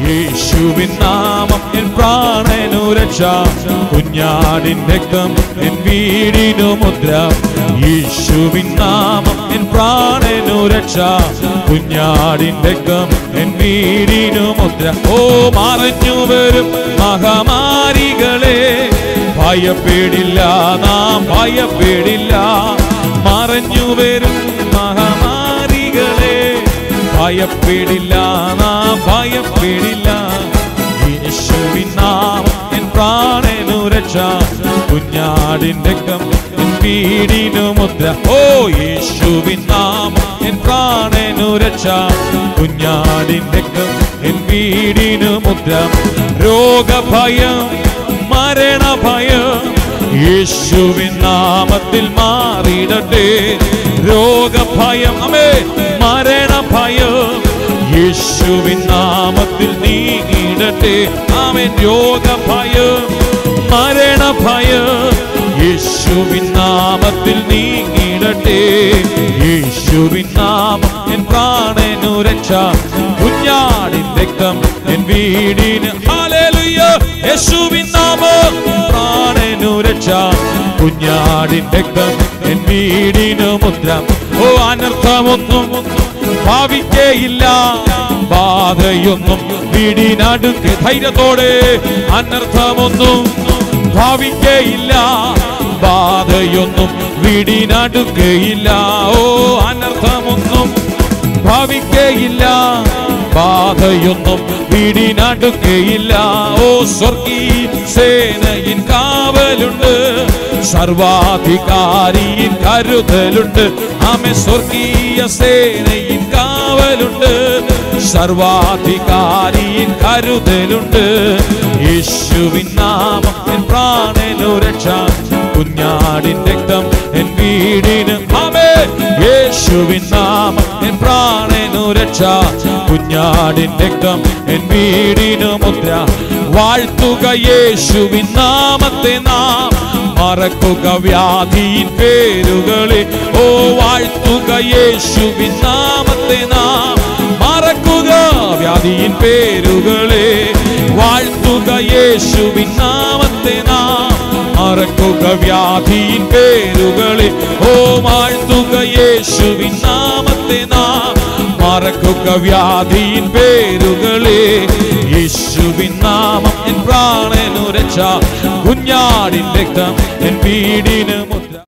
യേശുവിൻ നാമം എൻ പ്രാണനു രക്ഷ കുഞ്ഞാടിൻ രക്തം എൻ വീടിനു മുദ്ര യേശുവിൻ നാമം എൻ പ്രാണനു രക്ഷ കുഞ്ഞാടിൻ രക്തം എൻ വീടിനു മുദ്ര ഓ മറഞ്ഞു വരും മഹാമാരികളെ ഭയപ്പെടില്ല നാം ഭയപ്പെടില്ല മറഞ്ഞു വരും മഹാമാരികളെ ഭയപ്പെടില്ല നാം ഭയപ്പെടില്ല യേശുവിൻ നാമം എൻ പ്രാണനു രക്ഷ കുഞ്ഞാടിൻ രക്തം എൻ വീടിനു മുദ്ര ഓ യേശുവിൻ നാമം എൻ പ്രാണനു രക്ഷ കുഞ്ഞാടിൻ രക്തം എൻ വീടിനു മുദ്ര രോഗഭയം മരണഭയം യേശുവിൻ നാമത്തിൽ മാറിയിടട്ടെ രോഗഭയം അമേ മരണഭയം യേശുവിൻ നാമത്തിൽ നീങ്ങിടട്ടെ ആമേൻ രോഗഭയം മരണഭയം യേശുവിൻ നാമത്തിൽ നീങ്ങിടട്ടെ യേശുവിൻ നാമം എൻ പ്രാണനു രക്ഷ കുഞ്ഞാടിൻ രക്തം എൻ വീടിന് ഹാലേലുയ്യ യേശുവിൻ നാമം പ്രാണനു രക്ഷ കുഞ്ഞാടിൻ രക്തം എൻ വീടിന് മുദ്ര ഓ അനർത്ഥമൊന്നും ഭാവിക്കേയില്ല ബാധയൊന്നും വീടിനടുക്ക് ധൈര്യത്തോടെ അനർത്ഥമൊന്നും ഭാവിക്കേയില്ല ബാധയൊന്നും വീടിനടുക്കയില്ല ഓ അനർത്ഥമൊന്നും ഭാവിക്കേയില്ല ബാധയൊന്നും വീടിനടുക്കയില്ല ഓ സ്വർഗീ സേനയിൻ കാവലുണ്ട് സർവാധികാരിയിൻ കരുതലുണ്ട് ആമെ സ്വർഗീയ സേനയിൻ കാവലുണ്ട് സർവാധികാരിയിൻ കരുതലുണ്ട് യേശുവിൻ നാമം എൻ പ്രാണനു രക്ഷ കുഞ്ഞാടിൻ രക്തം എൻ വീടിന് ആമേ യേശുവിൻ നാമം എൻ പ്രാണനു രക്ഷ കുഞ്ഞാടിൻ രക്തം എൻ വീടിനു മുദ്ര വാഴ്ത്തുക യേശുവിൻ നാമത്തെ നാം മറക്കുക വ്യാധിയിൻ പേരുകളെ ഓ വാഴ്ത്തുക യേശുവിൻ നാമത്തെ നാം മറക്കുക വ്യാധിയിൻ പേരുകളെ വാഴ്ത്തുക യേശുവിൻ നാമത്തെ നാം മറക്കുക വ്യാധിയിൻ പേരുകളെ ഓ വാഴ്ത്തുക യേശുവിൻ നാമത്തെ നാം മറക്കുക വ്യാധിയിൻ പേരുകളെ യേശുവിൻ നാമം എൻ പ്രാണനു രക്ഷ കുഞ്ഞാടിൻ രക്തം എൻ വീടിന് മുദ്ര